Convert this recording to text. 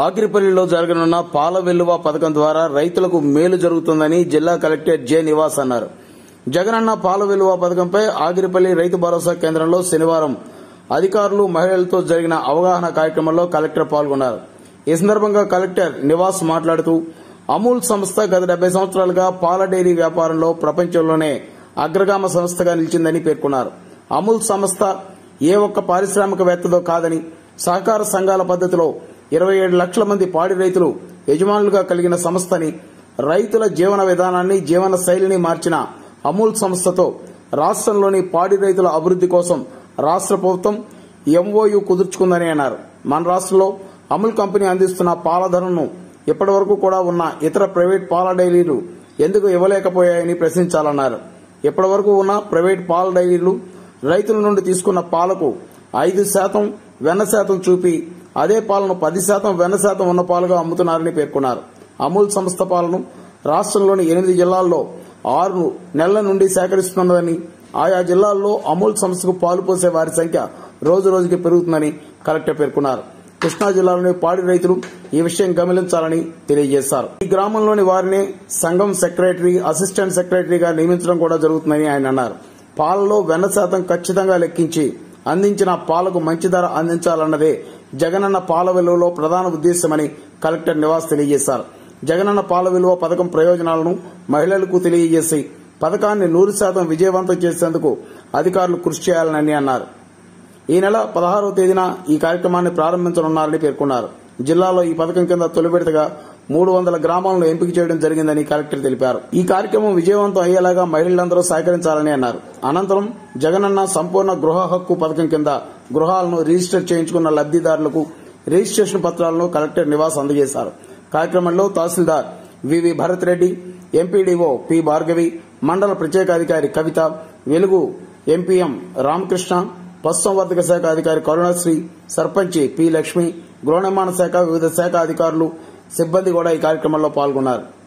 ఆగిరిపల్లిలో జరగనున్న పాల వెల్లువ పథకం ద్వారా రైతులకు మేలు జరుగుతుందని జిల్లా కలెక్టర్ జె నివాస్ అన్నారు జగనన్న పాల వెల్లువ పథకంపై ఆగిరిపల్లి రైతు భరోసా కేంద్రంలో శనివారం అధికారులు మహిళలతో జరిగిన అవగాహన కార్యక్రమంలో కలెక్టర్ పాల్గొన్నారు ఈ సందర్భంగా కలెక్టర్ నివాస్ మాట్లాడుతూ అమూల్ సంస్థ గత డెబ్బై సంవత్సరాలుగా పాల డైరీ వ్యాపారంలో ప్రపంచంలోనే అగ్రగామ సంస్థగా నిలిచిందని పేర్కొన్నారు అమూల్ సంస్థ ఏ ఒక్క పారిశ్రామికవేత్తదో కాదని సహకార సంఘాల పద్ధతిలో ఇరవై ఏడు లక్షల మంది పాడి రైతులు యజమానులుగా కలిగిన సంస్థని రైతుల జీవన విధానాన్ని జీవన శైలిని మార్చిన అమూల్ సంస్థతో రాష్ట్రంలోని పాడి రైతుల అభివృద్ది కోసం రాష్ట్ర ప్రభుత్వం ఎంఓయు కుదుర్చుకుందని అన్నారు మన రాష్ట్రంలో అమూల్ కంపెనీ అందిస్తున్న పాల ధరను ఇప్పటి వరకు కూడా ఉన్న ఇతర ప్రైవేట్ పాల డైరీలు ఎందుకు ఇవ్వలేకపోయాయని ప్రశ్నించాలన్నారు ఇప్పటి వరకు ఉన్న ప్రైవేట్ పాల డైరీలు రైతుల నుండి తీసుకున్న పాలకు ఐదు శాతం వెన్న శాతం చూపి అదే పాలను పది శాతం వెన్న శాతం ఉన్న పాలుగా అమ్ముతున్నారని పేర్కొన్నారు అమూల్ సంస్థ పాలను రాష్ట్రంలోని ఎనిమిది జిల్లాల్లో ఆరు నెలల నుండి సేకరిస్తున్నదని ఆయా జిల్లాల్లో అమూల్ సంస్థకు పాలు పోసే వారి సంఖ్య రోజు రోజుకి పెరుగుతుందని కలెక్టర్ పేర్కొన్నారు కృష్ణా జిల్లాలోని పాడి రైతులు ఈ విషయం గమనించాలని తెలియజేశారు ఈ గ్రామంలోని వారిని సంఘం సెక్రటరీ అసిస్టెంట్ సెక్రటరీగా నియమించడం కూడా జరుగుతుందని ఆయన అన్నారు పాలలో వెన్న శాతం ఖచ్చితంగా లెక్కించి అందించిన పాలకు మంచి ధర అందించాలన్నదే జగనన్న పాల విలువలో ప్రధాన ఉద్దేశమని కలెక్టర్ నివాస్ తెలియజేశారు జగనన్న పాల విలువ పథకం ప్రయోజనాలను మహిళలకు తెలియజేసి పథకాన్ని నూరు శాతం విజయవంతం చేసేందుకు అధికారులు కృషి చేయాలని అన్నారు ఈ నెల పదహారవ తేదీన ఈ కార్యక్రమాన్ని ప్రారంభించనున్నారని పేర్కొన్నారు జిల్లాలో ఈ పథకం కింద తొలి విడతగా మూడు వందల గ్రామాలను ఎంపిక చేయడం జరిగిందని కలెక్టర్ తెలిపారు ఈ కార్యక్రమం విజయవంతం అయ్యేలాగా మహిళలందరూ సహకరించాలని అన్నారు అనంతరం జగనన్న సంపూర్ణ గృహ హక్కు పథకం కింద గృహాలను రిజిస్టర్ చేయించుకున్న లబ్దిదారులకు రిజిస్ట్రేషన్ పత్రాలను కలెక్టర్ నివాస్ అందజేశారు కార్యక్రమంలో తహసీల్దార్ VV Bharat Reddy MPDO P Bhargavi మండల ప్రత్యేకాధికారి కవిత వెలుగు ఎంపీఎం రామకృష్ణ పశుసంవర్ధక శాఖ అధికారి కరుణశ్రీ సర్పంచి పి లక్ష్మి గృహ నిర్మాణ శాఖ వివిధ శాఖ అధికారులు సిబ్బంది కూడా ఈ కార్యక్రమంలో పాల్గొన్నారు